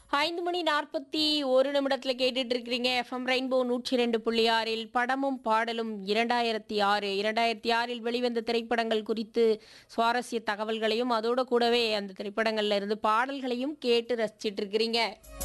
ஐந்து மணி நாற்பத்தி ஒரு நிமிடத்துல கேட்டுட்டு இருக்கிறீங்க எஃப்எம் ரெயின்போ நூற்றி ரெண்டு புள்ளி ஆறில் படமும் பாடலும் இரண்டாயிரத்தி ஆறு இரண்டாயிரத்தி ஆறில் வெளிவந்த திரைப்படங்கள் குறித்து சுவாரஸ்ய தகவல்களையும் அதோட கூடவே அந்த திரைப்படங்கள்ல இருந்து பாடல்களையும் கேட்டு ரசிச்சிட்டு இருக்கிறீங்க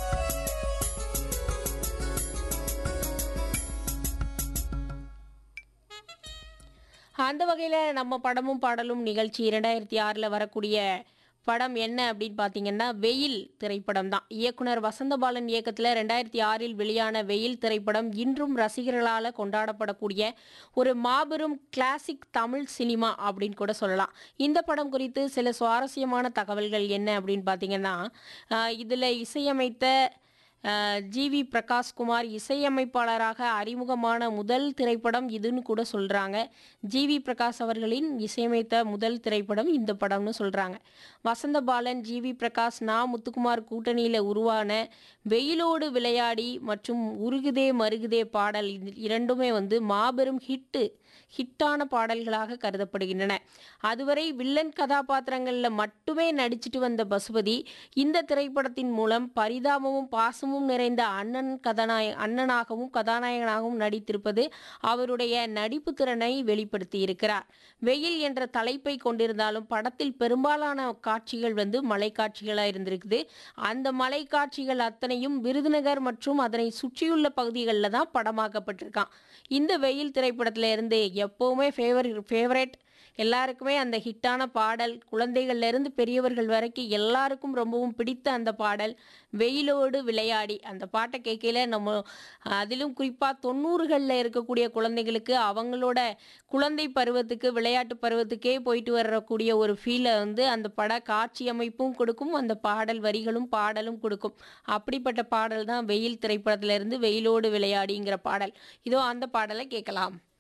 அந்த வகையில் நம்ம படமும் பாடலும் நிகழ்ச்சி இரண்டாயிரத்தி ஆறில் வரக்கூடிய படம் என்ன அப்படின்னு பார்த்தீங்கன்னா வெயில் திரைப்படம் தான் இயக்குனர் வசந்தபாலன் இயக்கத்தில் ரெண்டாயிரத்தி ஆறில் வெளியான வெயில் திரைப்படம் இன்றும் ரசிகர்களால் கொண்டாடப்படக்கூடிய ஒரு மாபெரும் கிளாசிக் தமிழ் சினிமா அப்படின்னு கூட சொல்லலாம் இந்த படம் குறித்து சில சுவாரஸ்யமான தகவல்கள் என்ன அப்படின்னு பார்த்தீங்கன்னா இதில் இசையமைத்த ஜிவி பிரகாஷ்குமார் இசையமைப்பாளராக அறிமுகமான முதல் திரைப்படம் இதுன்னு கூட சொல்கிறாங்க ஜிவி பிரகாஷ் அவர்களின் இசையமைத்த முதல் திரைப்படம் இந்த படம்னு சொல்கிறாங்க வசந்தபாலன் ஜிவி பிரகாஷ் நா முத்துக்குமார் கூட்டணியில் உருவான வெயிலோடு விளையாடி மற்றும் உருகுதே மருகுதே பாடல் இது இரண்டுமே வந்து மாபெரும் ஹிட்டு ஹிட்டான பாடல்களாக கருதப்படுகின்றன அதுவரை வில்லன் கதாபாத்திரங்களில் மட்டுமே நடிச்சிட்டு வந்த பசுபதி இந்த திரைப்படத்தின் மூலம் பரிதாபமும் பாசமும் நிறைந்த அண்ணன் கதாநாய அண்ணனாகவும் கதாநாயகனாகவும் நடித்திருப்பது அவருடைய நடிப்பு திறனை வெளிப்படுத்தி இருக்கிறார் வெயில் என்ற தலைப்பை கொண்டிருந்தாலும் படத்தில் பெரும்பாலான காட்சிகள் வந்து மலை காட்சிகளாக இருந்திருக்குது அந்த மலை காட்சிகள் அத்தனையும் விருதுநகர் மற்றும் அதனை சுற்றியுள்ள பகுதிகளில் தான் படமாக்கப்பட்டிருக்கான் இந்த வெயில் திரைப்படத்துல இருந்து எப்போவுமே ஃபேவர் ஃபேவரட் எல்லாருக்குமே அந்த ஹிட்டான பாடல் குழந்தைகள்ல இருந்து பெரியவர்கள் வரைக்கும் எல்லாருக்கும் ரொம்பவும் பிடித்த அந்த பாடல் வெயிலோடு விளையாடி அந்த பாட்டை கேட்கல நம்ம அதிலும் குறிப்பாக தொண்ணூறுகளில் இருக்கக்கூடிய குழந்தைகளுக்கு அவங்களோட குழந்தை பருவத்துக்கு விளையாட்டு பருவத்துக்கே போயிட்டு வரக்கூடிய ஒரு ஃபீலை வந்து அந்த பட காட்சி அமைப்பும் கொடுக்கும் அந்த பாடல் வரிகளும் பாடலும் கொடுக்கும் அப்படிப்பட்ட பாடல் தான் வெயில் திரைப்படத்திலிருந்து வெயிலோடு விளையாடிங்கிற பாடல் இதோ அந்த பாடலை கேட்கலாம்